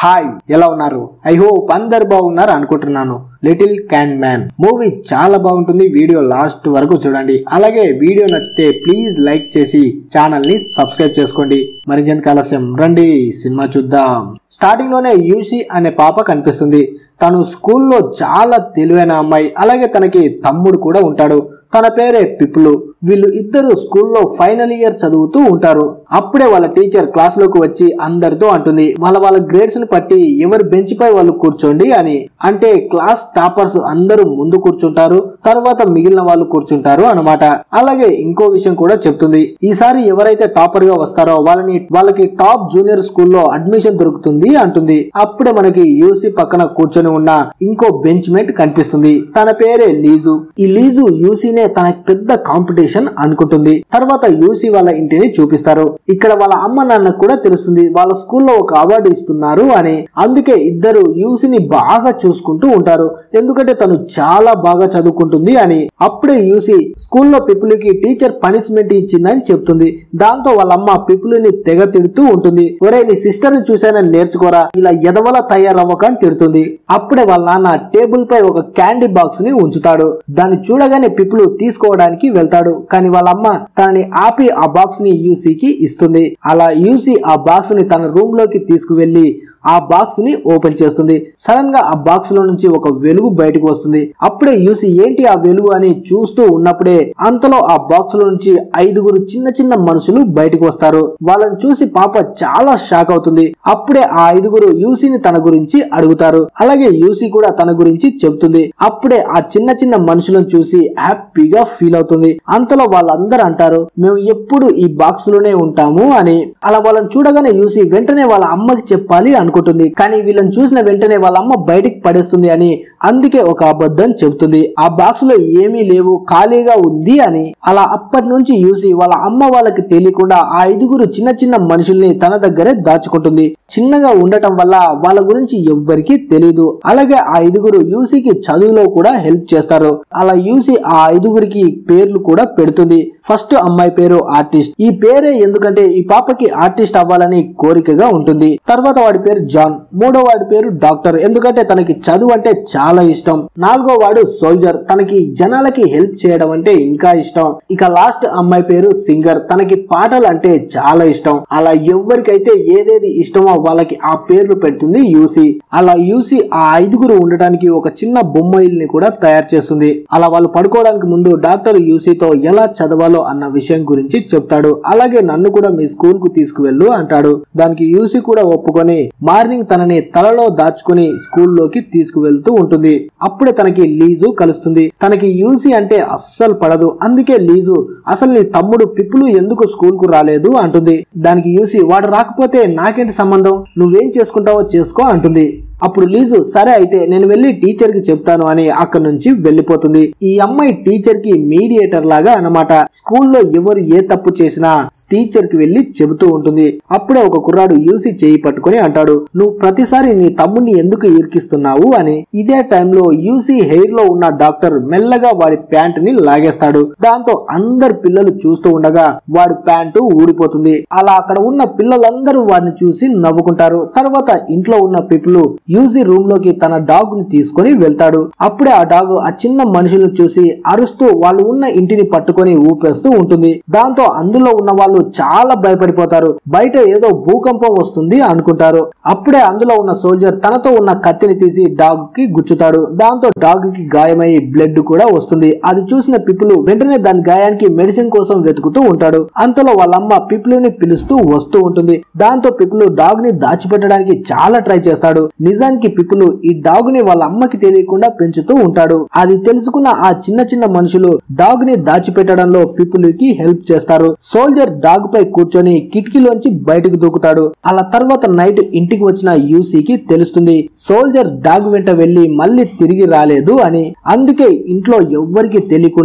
hi ఎలా ఉన్నారు I hope అందరు బాగున్నారు అనుకుంటున్నాను లిటిల్ క్యాన్ మ్యాన్ మూవీ చాలా బాగుంటుంది వీడియో లాస్ట్ వరకు చూడండి అలాగే వీడియో నచ్చితే ప్లీజ్ లైక్ చేసి ఛానల్ ని సబ్స్క్రైబ్ చేసుకోండి మరికెందుకు ఆలస్యం రండి సినిమా చూద్దాం స్టార్టింగ్ లోనే యూసి అనే పాప కనిపిస్తుంది తను స్కూల్లో చాలా తెలివైన అమ్మాయి అలాగే తనకి తమ్ముడు కూడా ఉంటాడు తన పేరే పిప్పులు వీళ్ళు ఇద్దరు స్కూల్లో ఫైనల్ ఇయర్ చదువుతూ ఉంటారు అప్పుడే వాళ్ళ టీచర్ క్లాస్ లోకి వచ్చి అందరితో అంటుంది వాళ్ళ వాళ్ళ గ్రేడ్స్ ని బట్టి ఎవరి బెంచ్ పై వాళ్ళు కూర్చోండి అని అంటే క్లాస్ టాపర్స్ అందరూ ముందు కూర్చుంటారు తర్వాత మిగిలిన వాళ్ళు కూర్చుంటారు అన్నమాట అలాగే ఇంకో విషయం కూడా చెప్తుంది ఈసారి ఎవరైతే టాపర్ గా వస్తారో వాళ్ళని వాళ్ళకి టాప్ జూనియర్ స్కూల్లో అడ్మిషన్ దొరుకుతుంది అంటుంది అప్పుడే మనకి యూసీ పక్కన కూర్చొని ఉన్న ఇంకో బెంచ్ మేట్ కనిపిస్తుంది తన పేరే లీజు ఈ లీజు యూసీనే తన పెద్ద కాంపిటీషన్ అనుకుంటుంది తర్వాత యూసీ వాళ్ళ ఇంటిని చూపిస్తారు ఇక్కడ వాళ్ళ అమ్మ నాన్న కూడా తెలుస్తుంది వాళ్ళ స్కూల్లో ఒక అవార్డు ఇస్తున్నారు అని అందుకే ఇద్దరు యూసీని బాగా చూసుకుంటూ ఉంటారు ఎందుకంటే తను చాలా బాగా చదువుకుంటుంది అని అప్పుడే యూసీ స్కూల్లో పిప్పులకి టీచర్ పనిష్మెంట్ ఇచ్చిందని చెప్తుంది దాంతో వాళ్ళ అమ్మ పిప్పులని తెగ తిడుతూ ఉంటుంది ఒరే నీ సిస్టర్ ని చూసానని నేర్చుకోరా ఇలా ఎదవల తయారవ్వక అని తిడుతుంది అప్పుడే వాళ్ళ నాన్న టేబుల్ పై ఒక క్యాండీ బాక్స్ ని ఉంచుతాడు దాన్ని చూడగానే పిప్పులు తీసుకోవడానికి వెళ్తాడు కానీ వాళ్ళ అమ్మ తనని ఆపి ఆ బాక్స్ ని యూసీకి ఇస్తుంది అలా యూసీ ఆ బాక్స్ ని తన రూమ్ లోకి తీసుకువెళ్లి ఆ బాక్స్ ని ఓపెన్ చేస్తుంది సడన్ గా ఆ బాక్స్ లో నుంచి ఒక వెలుగు బయటకు వస్తుంది అప్పుడే యూసి ఏంటి ఆ వెలుగు అని చూస్తూ ఉన్నప్పుడే అంతలో ఆ బాక్స్ లో నుంచి ఐదుగురు చిన్న చిన్న మనుషులు బయటకు వస్తారు వాళ్ళని చూసి పాప చాలా షాక్ అవుతుంది అప్పుడే ఆ ఐదుగురు యూసీని తన గురించి అడుగుతారు అలాగే యూసీ కూడా తన గురించి చెప్తుంది అప్పుడే ఆ చిన్న చిన్న మనుషులను చూసి హ్యాపీగా ఫీల్ అవుతుంది అంతలో వాళ్ళందరూ అంటారు మేము ఎప్పుడు ఈ బాక్స్ లోనే ఉంటాము అని అలా వాళ్ళని చూడగానే యూసీ వెంటనే వాళ్ళ అమ్మకి చెప్పాలి అనుకుంటుంది కానీ వీళ్ళని చూసిన వెంటనే వాళ్ళ అమ్మ బయటికి పడేస్తుంది అని అందుకే ఒక అబద్ధం చెబుతుంది ఆ బాక్స్ లో ఏమీ లేవు ఖాళీగా ఉంది అని అలా అప్పటి నుంచి యూసి వాళ్ళ అమ్మ వాళ్ళకి తెలియకుండా ఆ ఐదుగురు చిన్న చిన్న మనుషుల్ని తన దగ్గరే దాచుకుంటుంది చిన్నగా ఉండటం వల్ల వాళ్ళ గురించి ఎవ్వరికీ తెలియదు అలాగే ఆ ఐదుగురు యూసీకి చదువులో కూడా హెల్ప్ చేస్తారు అలా యూసీ ఆ ఐదుగురికి పేర్లు కూడా పెడుతుంది ఫస్ట్ అమ్మాయి పేరు ఆర్టిస్ట్ ఈ పేరే ఎందుకంటే ఈ పాపకి ఆర్టిస్ట్ అవ్వాలని కోరికగా ఉంటుంది తర్వాత వాడి పేరు జాన్ మూడో వాడి పేరు డాక్టర్ ఎందుకంటే తనకి చదువు అంటే చాలా ఇష్టం నాలుగో వాడు సోల్జర్ తనకి జనాలకి హెల్ప్ చేయడం అంటే ఇంకా ఇష్టం ఇక లాస్ట్ అమ్మాయి పేరు సింగర్ తనకి పాటలు అంటే చాలా ఇష్టం అలా ఎవరికైతే ఏదేది ఇష్టమో వాళ్ళకి ఆ పేర్లు పెడుతుంది యూసీ అలా యూసీ ఆ ఐదుగురు ఉండటానికి ఒక చిన్న బొమ్మ ఇల్ని కూడా తయారు చేస్తుంది అలా వాళ్ళు పడుకోవడానికి ముందు డాక్టర్ యూసీతో ఎలా చదవాలో అన్న విషయం గురించి చెప్తాడు అలాగే నన్ను కూడా మీ స్కూల్ కు తీసుకువెళ్ళు అంటాడు దానికి యూసీ కూడా ఒప్పుకొని మార్నింగ్ తనని తలలో దాచుకుని స్కూల్లోకి తీసుకువెళ్తూ ఉంటుంది అప్పుడే తనకి లీజు కలుస్తుంది తనకి యూసీ అంటే అస్సలు పడదు అందుకే లీజు అసలు నీ తమ్ముడు పిప్పులు ఎందుకు స్కూల్ కు రాలేదు అంటుంది దానికి యూసీ వాడు రాకపోతే నాకేంటి సంబంధం నువ్వేం చేసుకుంటావో చేసుకో అంటుంది అప్పుడు లీజు సరే అయితే నేను వెళ్ళి టీచర్ కి చెప్తాను అని అక్కడి నుంచి వెళ్ళిపోతుంది ఈ అమ్మాయి టీచర్ కి మీడియేటర్ లాగా అన్నమాట స్కూల్లో ఎవరు ఏ తప్పు చేసినా టీచర్ కి వెళ్లి చెబుతూ ఉంటుంది అప్పుడే ఒక కుర్రాడు యూసి చేయి పట్టుకుని అంటాడు నువ్వు ప్రతిసారి నీ తమ్ముడిని ఎందుకు ఇరికిస్తున్నావు అని ఇదే టైంలో యూసి హెయిర్ లో ఉన్న డాక్టర్ మెల్లగా వాడి ప్యాంట్ ని లాగేస్తాడు దాంతో అందరు పిల్లలు చూస్తూ ఉండగా వాడి ప్యాంటు ఊడిపోతుంది అలా అక్కడ ఉన్న పిల్లలందరూ వాడిని చూసి నవ్వుకుంటారు తర్వాత ఇంట్లో ఉన్న పిప్పులు యూజీ రూమ్ లోకి తన డాగ్ ని తీసుకొని వెళ్తాడు అప్పుడే ఆ డాగ్ ఆ చిన్న మనుషులను చూసి అరుస్తూ వాళ్ళు ఉన్న ఇంటిని పట్టుకొని ఊపేస్తూ ఉంటుంది దాంతో అందులో ఉన్న వాళ్ళు చాలా భయపడిపోతారు బయట ఏదో భూకంపం వస్తుంది అనుకుంటారు అప్పుడే అందులో ఉన్న సోల్జర్ తనతో ఉన్న కత్తిని తీసి డాగ్ కి గుచ్చుతాడు దాంతో డాగ్ కి గాయమై బ్లడ్ కూడా వస్తుంది అది చూసిన పిప్పులు వెంటనే దాని గాయానికి మెడిసిన్ కోసం వెతుకుతూ ఉంటాడు అంతలో వాళ్ళమ్మ పిప్పులుని పిలుస్తూ వస్తూ ఉంటుంది దాంతో పిప్పులు డాగ్ ని దాచిపెట్టడానికి చాలా ట్రై చేస్తాడు నిజానికి పిప్పులు ఈ డాగ్ ని వాళ్ళ అమ్మకి తెలియకుండా పెంచుతూ ఉంటాడు అది తెలుసుకున్న ఆ చిన్న చిన్న మనుషులు డాగ్ ని దాచిపెట్టడంలో పిప్పులుకి హెల్ప్ చేస్తారు సోల్జర్ డాగ్ పై కూర్చొని కిటికీలోంచి బయటకు దూకుతాడు అలా తర్వాత నైట్ ఇంటికి వచ్చిన యూసీకి తెలుస్తుంది సోల్జర్ డాగ్ వెంట వెళ్లి మళ్ళీ తిరిగి రాలేదు అని అందుకే ఇంట్లో ఎవ్వరికి తెలియకుండా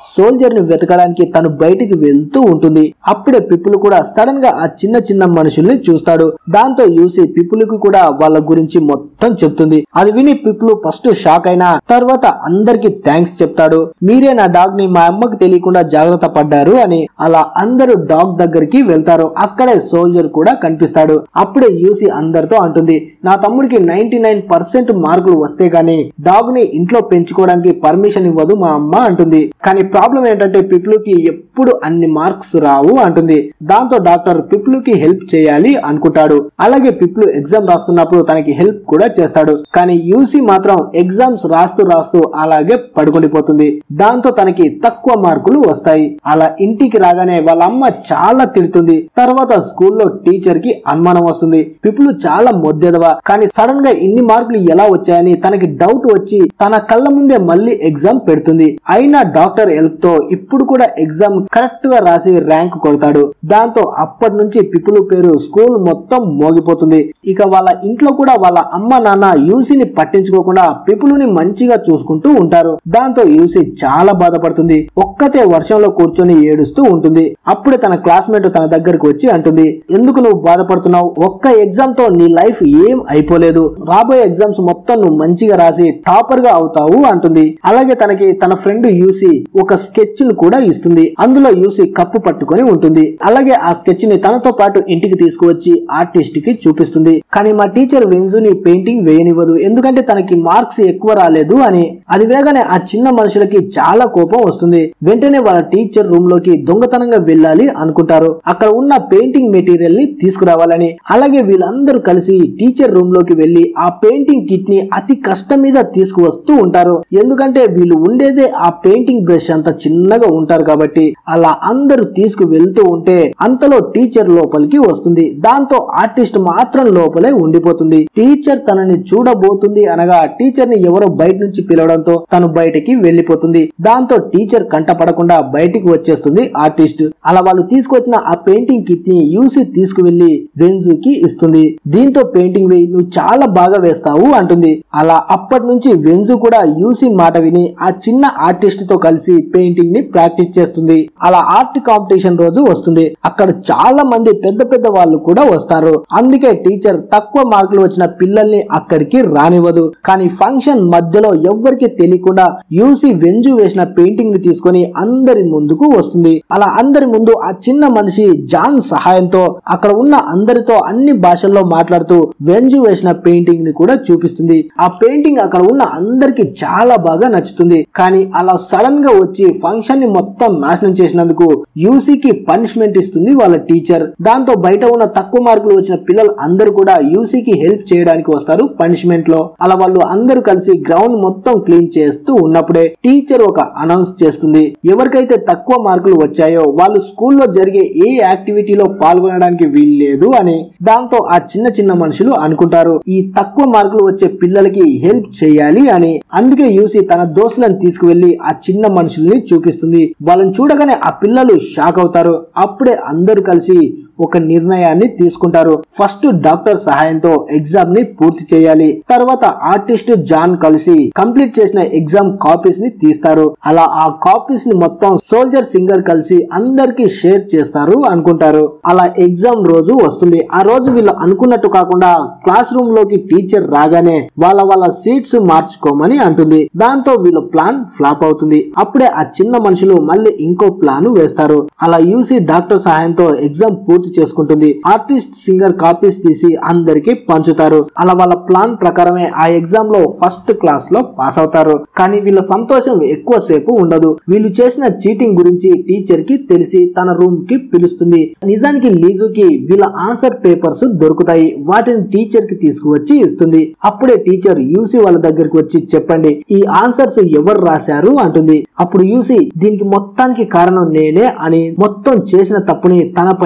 సోల్జర్ ని వెతకడానికి తను బయటికి వెళ్తూ ఉంటుంది అప్పుడే పిప్పులు కూడా సడన్ గా ఆ చిన్న చిన్న మనుషుల్ని చూస్తాడు దాంతో యూసి పిప్పులకి కూడా వాళ్ళ గురించి మొత్తం చెప్తుంది అది విని పిప్పులు ఫస్ట్ షాక్ అయినా తర్వాత అందరికి థ్యాంక్స్ చెప్తాడు మీరే నా డాగ్ ని మా అమ్మకి తెలియకుండా జాగ్రత్త పడ్డారు అని అలా అందరూ డాగ్ దగ్గరికి వెళ్తారు అక్కడే సోల్జర్ కూడా కనిపిస్తాడు అప్పుడే యూసి అందరితో అంటుంది నా తమ్ముడికి నైన్టీ నైన్ పర్సెంట్ మార్కులు వస్తే గానీ డాగ్ ని ఇంట్లో పెంచుకోవడానికి పర్మిషన్ ఇవ్వదు మా అమ్మ అంటుంది కానీ ప్రాబ్లం ఏంటంటే పిప్లుకి ఎప్పుడు అన్ని మార్క్స్ రావు అంటుంది దాంతో డాక్టర్ పిప్లుకి హెల్ప్ చేయాలి అనుకుంటాడు అలాగే పిప్లు ఎగ్జామ్ రాస్తున్నప్పుడు తనకి హెల్ప్ కూడా చేస్తాడు కానీ యూసి మాత్రం ఎగ్జామ్స్ రాస్తూ రాస్తూ అలాగే పడుకుండిపోతుంది దాంతో తనకి తక్కువ మార్కులు వస్తాయి అలా ఇంటికి రాగానే వాళ్ళ అమ్మ చాలా తిడుతుంది తర్వాత స్కూల్లో టీచర్ కి అనుమానం వస్తుంది పిపులు చాలా మొద్దెదవా కానీ సడన్ గా ఇన్ని మార్కులు ఎలా వచ్చాయని తనకి డౌట్ వచ్చి తన కళ్ళ ముందే మళ్ళీ ఎగ్జామ్ పెడుతుంది అయినా డాక్టర్ హెల్ప్ తో ఇప్పుడు కూడా ఎగ్జామ్ కరెక్ట్ గా రాసి ర్యాంక్ కొడతాడు దాంతో అప్పటి నుంచి పిపులు పేరు స్కూల్ మొత్తం మోగిపోతుంది ఇక వాళ్ళ ఇంట్లో కూడా వాళ్ళ అమ్మ నాన్న యూసీని పట్టించుకోకుండా పిపులుని మంచిగా చూసుకుంటూ ఉంటారు దాంతో యూసీ చాలా బాధపడుతుంది ఒక్కతే వర్షంలో కూర్చొని ఏడుస్తూ ఉంటుంది అప్పుడే తన క్లాస్మేట్ తన దగ్గరకు వచ్చి అంటుంది ఎందుకు నువ్వు బాధపడుతున్నావు ఒక్క ఎగ్జామ్ తో నీ లైఫ్ ఏం అయిపోలేదు రాబోయే ఎగ్జామ్స్ మొత్తం నువ్వు మంచిగా రాసి టాపర్ గా అవుతావు అంటుంది అలాగే తనకి తన ఫ్రెండ్ యూసి ఒక స్కెచ్ ను కూడా ఇస్తుంది అందులో యూసి కప్పు పట్టుకొని ఉంటుంది అలాగే ఆ స్కెచ్ ని తనతో పాటు ఇంటికి తీసుకువచ్చి ఆర్టిస్ట్ కి చూపిస్తుంది కానీ మా టీచర్ వెంజుని పెయింటింగ్ వేయనివ్వదు ఎందుకంటే తనకి మార్క్స్ ఎక్కువ రాలేదు అని అది వేగానే ఆ చిన్న మనుషులకి చాలా కోపం వస్తుంది వెంటనే వాళ్ళ టీచర్ రూమ్ లోకి దొంగతనంగా వెళ్ళాలి అనుకుంటారు అక్కడ ఉన్న పెయింటింగ్ మెటీరియల్ ని తీసుకురావాలని అలాగే వీళ్ళందరూ కలిసి టీచర్ రూమ్ లోకి వెళ్లి ఆ పెయింటింగ్ కిట్ ని అతి కష్టం మీద తీసుకువస్తూ ఉంటారు ఎందుకంటే వీళ్ళు ఉండేదే ఆ పెయింటింగ్ బ్రష్ అంత చిన్నగా ఉంటారు కాబట్టి అలా అందరూ తీసుకు వెళ్తూ ఉంటే అంతలో టీచర్ లోపలికి వస్తుంది దాంతో ఆర్టిస్ట్ మాత్రం లోపలే ఉండిపోతుంది టీచర్ తనని చూడబోతుంది అనగా టీచర్ ని ఎవరో బయట నుంచి పిలవడంతో తను బయటికి వెళ్లిపోతుంది దాంతో టీచర్ కంట పడకుండా బయటికి వచ్చేస్తుంది ఆర్టిస్ట్ అలా వాళ్ళు తీసుకొచ్చిన ఆ పెయింటింగ్ కిట్ ని యూసి తీసుకువెళ్లి వెన్జుకి ఇస్తుంది దీంతో పెయింటింగ్ వేయి నువ్వు చాలా బాగా వేస్తావు అంటుంది అలా అప్పటి నుంచి వెన్జు కూడా యూసి మాట విని ఆ చిన్న ఆర్టిస్ట్ తో కలిసి పెయింటింగ్ ని ప్రాక్టీస్ చేస్తుంది అలా ఆర్ట్ కాంపిటీషన్ రోజు వస్తుంది అక్కడ చాలా మంది పెద్ద పెద్ద వాళ్ళు కూడా వస్తారు అందుకే టీచర్ తక్కువ మార్కులు వచ్చిన పిల్లల్ని అక్కడికి రానివ్వదు కానీ ఫంక్షన్ మధ్యలో ఎవ్వరికి తెలియకుండా యూసి వెంజు వేసిన పెయింటింగ్ ని తీసుకొని అందరి ముందుకు వస్తుంది అలా అందరి ముందు ఆ చిన్న మనిషి జాన్ సహాయంతో అక్కడ ఉన్న అందరితో అన్ని భాషల్లో మాట్లాడుతూ వెంజు వేసిన పెయింటింగ్ ని కూడా చూపిస్తుంది ఆ పెయింటింగ్ అక్కడ ఉన్న అందరికి చాలా బాగా నచ్చుతుంది కానీ అలా సడన్ గా వచ్చి ఫంక్షన్ ని మొత్తం నాశనం చేసినందుకు యూసీకి పనిష్మెంట్ ఇస్తుంది వాళ్ళ టీచర్ దాంతో బయట ఉన్న తక్కువ మార్కులు వచ్చిన పిల్లలు అందరూ కూడా యూసీకి హెల్ప్ చేయడానికి వస్తారు పనిష్మెంట్ లో అలా వాళ్ళు అందరూ కలిసి గ్రౌండ్ మొత్తం క్లీన్ చేస్తూ ఉన్నప్పుడే టీచర్ ఒక అనౌన్స్ చేస్తుంది ఎవరికైతే తక్కువ మార్కులు వచ్చాయో వాళ్ళు స్కూల్లో జరిగే ఏ యాక్టివిటీలో పాల్గొనడానికి వీల్లేదు అని దాంతో ఆ చిన్న చిన్న మనుషులు అనుకుంటారు ఈ తక్కువ మార్కులు వచ్చే పిల్లలకి హెల్ప్ చేయాలి అని అందుకే యూసి తన దోస్తులను తీసుకువెళ్లి ఆ చిన్న మనుషుల్ని చూపిస్తుంది వాళ్ళని చూడగానే ఆ పిల్లలు షాక్ అవుతారు అప్పుడే అందరూ కలిసి ఒక నిర్ణయాన్ని తీసుకుంటారు ఫస్ట్ డాక్టర్ సహాయంతో ఎగ్జామ్ ని పూర్తి చేయాలి తర్వాత ఆర్టిస్ట్ జాన్ కలిసి కంప్లీట్ చేసిన ఎగ్జామ్ కాపీస్ ని తీస్తారు అలా ఆ కాపీస్ ని మొత్తం సోల్జర్ సింగర్ కలిసి అందరికి షేర్ చేస్తారు అనుకుంటారు అలా ఎగ్జామ్ రోజు వస్తుంది ఆ రోజు వీళ్ళు అనుకున్నట్టు కాకుండా క్లాస్ రూమ్ లోకి టీచర్ రాగానే వాళ్ళ వాళ్ళ సీట్స్ మార్చుకోమని అంటుంది దాంతో వీళ్ళ ప్లాన్ ఫ్లాప్ అవుతుంది అప్పుడే ఆ చిన్న మనుషులు మళ్ళీ ఇంకో ప్లాన్ వేస్తారు అలా యూసి డాక్టర్ సహాయంతో ఎగ్జామ్ పూర్తి చేసుకుంటుంది ఆర్టిస్ట్ సింగర్ కాపీస్ తీసి అందరికి పంచుతారు అలా వాళ్ళ ప్లాన్ ప్రకారమే ఆ ఎగ్జామ్ లో ఫస్ట్ క్లాస్ లో పాస్ అవుతారు కానీ వీళ్ళ సంతోషం ఎక్కువ సేపు ఉండదు వీళ్ళు చేసిన చీటింగ్ గురించి టీచర్ కి తెలిసి తన రూమ్ కి పిలుస్తుంది నిజానికి లీజుకి వీళ్ళ ఆన్సర్ పేపర్స్ దొరుకుతాయి వాటిని టీచర్ కి తీసుకువచ్చి ఇస్తుంది అప్పుడే టీచర్ యూసి వాళ్ళ దగ్గరికి వచ్చి చెప్పండి ఈ ఆన్సర్స్ ఎవరు రాశారు అంటుంది అప్పుడు యూసి దీనికి మొత్తానికి కారణం నేనే అని మొత్తం చేసిన తప్పుని తనపైనే వేసు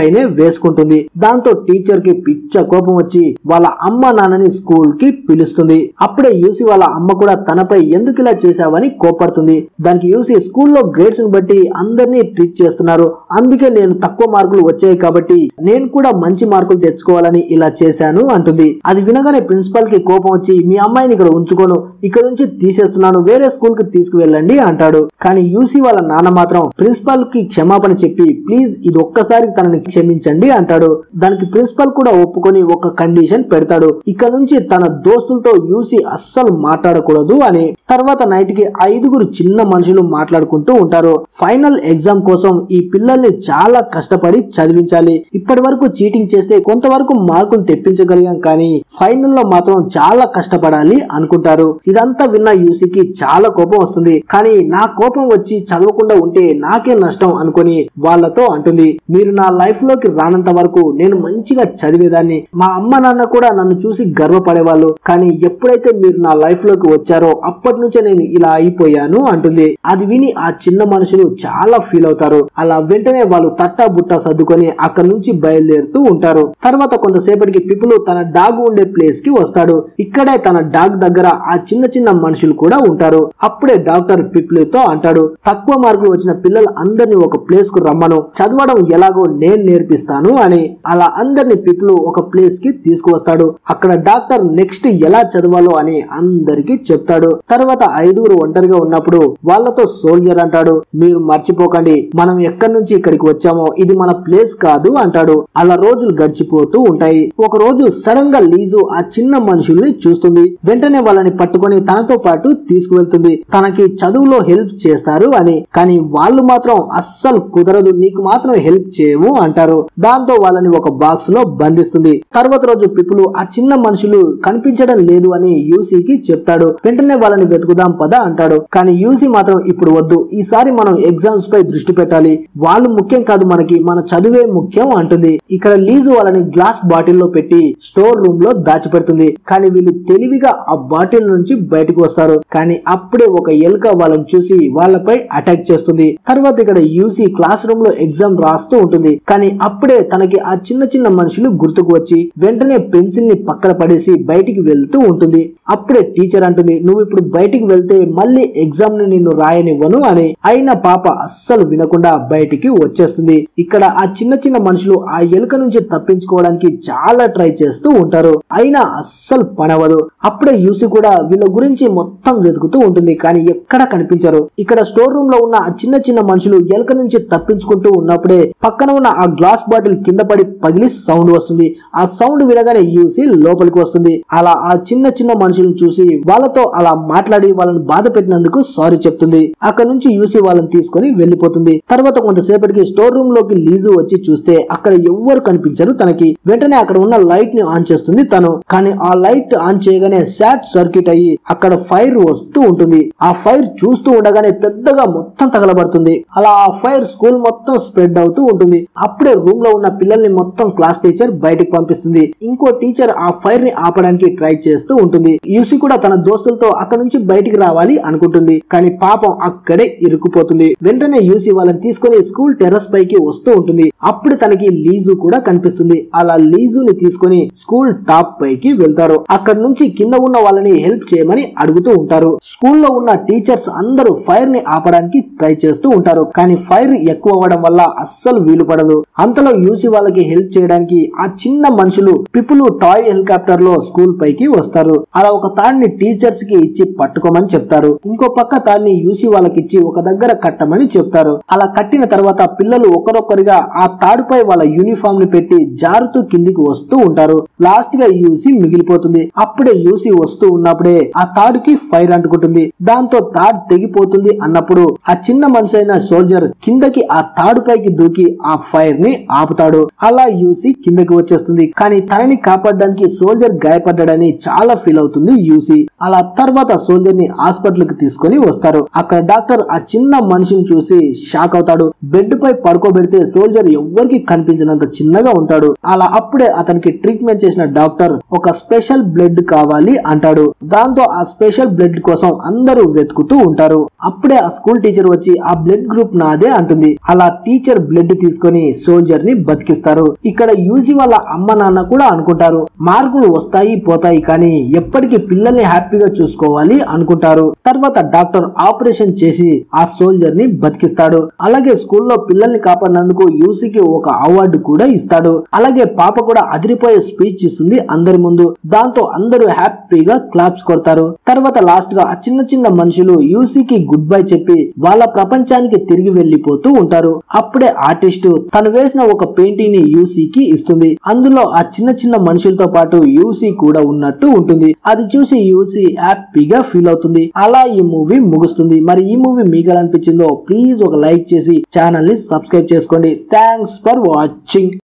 వేసుకుంటుంది దాంతో టీచర్ కి పిచ్చ కోపం వచ్చి వాళ్ళ అమ్మ నాన్నని స్కూల్ కి పిలుస్తుంది అప్పుడే యూసి వాళ్ళ అమ్మ కూడా తనపై ఎందుకు ఇలా చేశావని కోపడుతుంది దానికి యూసి స్కూల్లో గ్రేడ్స్ ని బట్టి అందరినీ ట్రీట్ చేస్తున్నారు అందుకే నేను తక్కువ మార్కులు వచ్చాయి కాబట్టి నేను కూడా మంచి మార్కులు తెచ్చుకోవాలని ఇలా చేశాను అంటుంది అది వినగానే ప్రిన్సిపల్ కి కోపం వచ్చి మీ అమ్మాయిని ఇక్కడ ఉంచుకోను ఇక్కడ నుంచి తీసేస్తున్నాను వేరే స్కూల్ కి తీసుకువెళ్ళండి అంటాడు కానీ యూసీ వాళ్ళ నాన్న మాత్రం ప్రిన్సిపల్ కి క్షమాపణ చెప్పి ప్లీజ్ ఇది ఒక్కసారి తనని క్షమించండి అంటాడు దానికి ప్రిన్సిపల్ కూడా ఒప్పుకొని ఒక కండిషన్ పెడతాడు ఇక్కడ నుంచి తన దోస్తులతో యూసీ అస్సలు మాట్లాడకూడదు అని తర్వాత నైట్ కి ఐదుగురు చిన్న మనుషులు మాట్లాడుకుంటూ ఉంటారు ఫైనల్ ఎగ్జామ్ కోసం ఈ పిల్లల్ని చాలా కష్టపడి చదివించాలి ఇప్పటి వరకు చీటింగ్ చేస్తే కొంతవరకు మార్కులు తెప్పించగలిగాం కానీ ఫైనల్ లో మాత్రం చాలా కష్టపడాలి అనుకుంటారు ఇదంతా విన్న యూసీకి చాలా కోపం వస్తుంది కానీ నా కోపం వచ్చి చదవకుండా ఉంటే నాకే నష్టం అనుకొని వాళ్ళతో అంటుంది మీరు నా లైఫ్ లోకి రానంత వరకు నేను మంచిగా చదివేదాన్ని మా అమ్మ నాన్న కూడా నన్ను చూసి గర్వపడేవాళ్ళు కానీ ఎప్పుడైతే మీరు నా లైఫ్ లోకి వచ్చారో అప్పటి నుంచే నేను ఇలా అయిపోయాను అంటుంది అది విని ఆ చిన్న మనుషులు చాలా ఫీల్ అవుతారు అలా వెంటనే వాళ్ళు తట్టా బుట్టా సర్దుకొని అక్కడి నుంచి బయలుదేరుతూ ఉంటారు తర్వాత కొంతసేపటికి పిపులు తన డాగ్ ఉండే ప్లేస్ కి వస్తాడు ఇక్కడే తన డాగ్ దగ్గర ఆ చిన్న చిన్న మనుషులు కూడా ఉంటారు అప్పుడే డాక్టర్ పిప్లుతో అంటాడు తక్కువ మార్కులు వచ్చిన పిల్లలు అందరినీ ఒక ప్లేస్ కు రమ్మను చదవడం ఎలాగో నేను నేర్పిస్తాను అని అలా అందరిని పిప్లు ఒక ప్లేస్ కి తీసుకువస్తాడు అక్కడ డాక్టర్ నెక్స్ట్ ఎలా చదవాలో అని అందరికి చెప్తాడు తర్వాత ఐదుగురు ఒంటరిగా ఉన్నప్పుడు వాళ్ళతో సోల్జర్ అంటాడు మీరు మర్చిపోకండి మనం ఎక్కడి నుంచి ఇక్కడికి వచ్చామో ఇది మన ప్లేస్ కాదు అంటాడు అలా రోజులు గడిచిపోతూ ఉంటాయి ఒక రోజు సడన్ గా లీజు ఆ చిన్న మనుషుల్ని చూస్తుంది వెంటనే వాళ్ళని పట్టుకొని తనతో పాటు తీసుకువెళ్తుంది తనకి చదువులో హెల్ప్ చేస్తారు అని కానీ వాళ్ళు మాత్రం అస్సలు కుదరదు నీకు మాత్రం హెల్ప్ చేయము అంటారు దాంతో వాళ్ళని ఒక బాక్స్ లో బంధిస్తుంది తర్వాత రోజు పిప్పులు ఆ చిన్న మనుషులు కనిపించడం లేదు అని యూసీకి చెప్తాడు వెంటనే వాళ్ళని వెతుకుదాం పద అంటాడు కానీ యూసీ మాత్రం ఇప్పుడు వద్దు ఈసారి మనం ఎగ్జామ్స్ పై దృష్టి పెట్టాలి వాళ్ళు ముఖ్యం కాదు మనకి మన చదువే ముఖ్యం అంటుంది ఇక్కడ లీజు వాళ్ళని గ్లాస్ బాటిల్ లో పెట్టి స్టోర్ రూమ్ లో దాచిపెడుతుంది కానీ వీళ్ళు తెలివిగా ఆ బాటిల్ నుంచి బయటకు వస్తారు కానీ అప్పుడే ఒక ఎలుక వాళ్ళని చూసి వాళ్ళపై అటాక్ చేస్తుంది తర్వాత ఇక్కడ యూసీ క్లాస్ రూమ్ లో ఎగ్జామ్ రాస్తూ ఉంటుంది కానీ అప్పుడే తనకి ఆ చిన్న చిన్న మనుషులు గుర్తుకు వచ్చి వెంటనే పెన్సిల్ ని పక్కన పడేసి బయటికి వెళ్తూ ఉంటుంది అప్పుడే టీచర్ అంటుంది నువ్వు ఇప్పుడు బయటికి వెళ్తే మళ్ళీ ఎగ్జామ్ ని నిన్ను రాయనివ్వను అని అయినా పాప అస్సలు వినకుండా బయటికి వచ్చేస్తుంది ఇక్కడ ఆ చిన్న చిన్న మనుషులు ఆ ఎలుక నుంచి తప్పించుకోవడానికి చాలా ట్రై చేస్తూ ఉంటారు అయినా అస్సలు పనవదు అప్పుడే యూసి కూడా వీళ్ళ గురించి మొత్తం వెతుకుతూ ఉంటుంది కానీ ఎక్కడ కనిపించరు ఇక్కడ స్టోర్ రూమ్ లో ఉన్న ఆ చిన్న చిన్న మనుషులు ఎలుక నుంచి తప్పించుకుంటూ ఉన్నప్పుడే పక్కన ఉన్న ఆ గ్లాస్ బాటిల్ కింద పడి పగిలి సౌండ్ వస్తుంది ఆ సౌండ్ వినగానే యూసి లోపలికి వస్తుంది అలా ఆ చిన్న చిన్న మనుషులను చూసి వాళ్ళతో అలా మాట్లాడి వాళ్ళని బాధ పెట్టినందుకు సారీ చెప్తుంది అక్కడ నుంచి యూసి వాళ్ళని తీసుకొని వెళ్లిపోతుంది తర్వాత కొంతసేపటికి స్టోర్ రూమ్ లోకి లీజు వచ్చి చూస్తే అక్కడ ఎవ్వరు కనిపించరు తనకి వెంటనే అక్కడ ఉన్న లైట్ ని ఆన్ చేస్తుంది తను కానీ ఆ లైట్ ఆన్ చేయగానే షార్ట్ సర్క్యూట్ అయ్యి అక్కడ ఫైర్ వస్తూ ఉంటుంది ఆ ఫైర్ చూస్తూ ఉండగానే పెద్దగా మొత్తం తగలబడుతుంది అలా ఆ ఫైర్ స్కూల్ మొత్తం స్ప్రెడ్ అవుతూ ఉంటుంది అప్పుడే రూమ్ లో ఉన్న పిల్లల్ని మొత్తం క్లాస్ టీచర్ బయటకు పంపిస్తుంది ఇంకో టీచర్ ఆ ఫైర్ ని ఆపడానికి ట్రై చేస్తూ ఉంటుంది యూసి కూడా తన దోస్తులతో అక్కడ నుంచి బయటికి రావాలి అనుకుంటుంది కానీ పాపం అక్కడే ఇరుక్కుపోతుంది వెంటనే యూసి వాళ్ళని తీసుకొని స్కూల్ టెర్రస్ పైకి వస్తూ ఉంటుంది అప్పుడు తనకి లీజు కూడా కనిపిస్తుంది అలా లీజుని తీసుకొని స్కూల్ టాప్ పైకి వెళ్తారు అక్కడ నుంచి కింద ఉన్న వాళ్ళని హెల్ప్ చేయమని అడుగుతూ ఉంటారు స్కూల్లో ఉన్న టీచర్స్ అందరూ ఫైర్ ని ఆపడానికి ట్రై చేస్తూ ఉంటారు కానీ ఫైర్ ఎక్కువ అవ్వడం వల్ల అస్సలు వీలు పడదు అంతలో యూసి వాళ్ళకి హెల్ప్ చేయడానికి ఆ చిన్న మనుషులు పిపులు టాయ్ హెలికాప్టర్ లో స్కూల్ పైకి వస్తారు అలా ఒక తాడిని టీచర్స్ కి ఇచ్చి పట్టుకోమని చెప్తారు ఇంకో పక్క తాడిని యూసి వాళ్ళకి ఇచ్చి ఒక దగ్గర కట్టమని చెప్తారు అలా కట్టిన తర్వాత పిల్లలు ఒకరొక్కరిగా ఆ తాడుపై వాళ్ళ యూనిఫామ్ ని పెట్టి జారుతూ కిందికి వస్తూ ఉంటారు లాస్ట్ గా యూసి మిగిలిపోతుంది అప్పుడే యూసి వస్తూ ఉన్నప్పుడే ఆ తాడుకి ఫైర్ అంటుకుంటుంది దాంతో తాడు తెగిపోతుంది అన్నప్పుడు ఆ చిన్న మనిషి అయిన సోల్జర్ కిందకి ఆ తాడుపైకి దూకి ఆ ఫైర్ ని ఆపుతాడు అలా యూసి కిందకి వచ్చేస్తుంది కానీ తనని కాపాడడానికి సోల్జర్ గాయపడ్డాడని చాలా ఫీల్ అవుతుంది యూసి అలా తర్వాత సోల్జర్ ని హాస్పిటల్ కి తీసుకొని వస్తారు అక్కడ డాక్టర్ ఆ చిన్న మనిషిని చూసి షాక్ అవుతాడు బెడ్ పై పడుకోబెడితే సోల్జర్ ఎవ్వరికి కనిపించినంత చిన్నగా ఉంటాడు అలా అప్పుడే అతనికి ట్రీట్మెంట్ చేసిన డాక్టర్ ఒక స్పెషల్ బ్లడ్ కావాలి అంటాడు దాంతో ఆ స్పెషల్ బ్లడ్ కోసం అందరూ వెతుకుతూ ఉంటారు అప్పుడే ఆ స్కూల్ టీచర్ వచ్చి ఆ బ్లడ్ గ్రూప్ నాదే అంటుంది అలా టీచర్ బ్లడ్ తీసుకొని సోల్జర్ ని బతికిస్తారు ఇక్కడ యూసి వాళ్ళ అమ్మ నాన్న కూడా అనుకుంటారు మార్కులు వస్తాయి పోతాయి కానీ ఎప్పటికీ పిల్లల్ని హ్యాపీగా చూసుకోవాలి అనుకుంటారు తర్వాత డాక్టర్ ఆపరేషన్ చేసి ఆ సోల్జర్ ని బతికిస్తాడు అలాగే స్కూల్లో పిల్లల్ని కాపాడినందుకు యూసీకి ఒక అవార్డు కూడా ఇస్తాడు అలాగే పాప కూడా అదిరిపోయే స్పీచ్ ఇస్తుంది అందరి ముందు దాంతో అందరూ హ్యాపీగా క్లాప్స్ కొడతారు తర్వాత లాస్ట్ గా ఆ చిన్న చిన్న మనుషులు యూసీకి గుడ్ బై చెప్పి వాళ్ళ ప్రపంచానికి తిరిగి వెళ్లిపోతూ ఉంటారు అప్పుడే ఆర్టిస్ట్ తను వేసిన ఒక పెయింటింగ్ ని యూసీకి ఇస్తుంది అందులో ఆ చిన్న చిన్న మనుషులతో పాటు యూసీ కూడా ఉన్నట్టు ఉంటుంది అది చూసి యూసీ హ్యాపీగా ఫీల్ అవుతుంది అలా ఈ మూవీ ముగుస్తుంది మరి ఈ మూవీ మీకు ఎలా అనిపించిందో ప్లీజ్ ఒక లైక్ చేసి ఛానల్ ని సబ్స్క్రైబ్ చేసుకోండి థ్యాంక్స్ ఫర్ వాచింగ్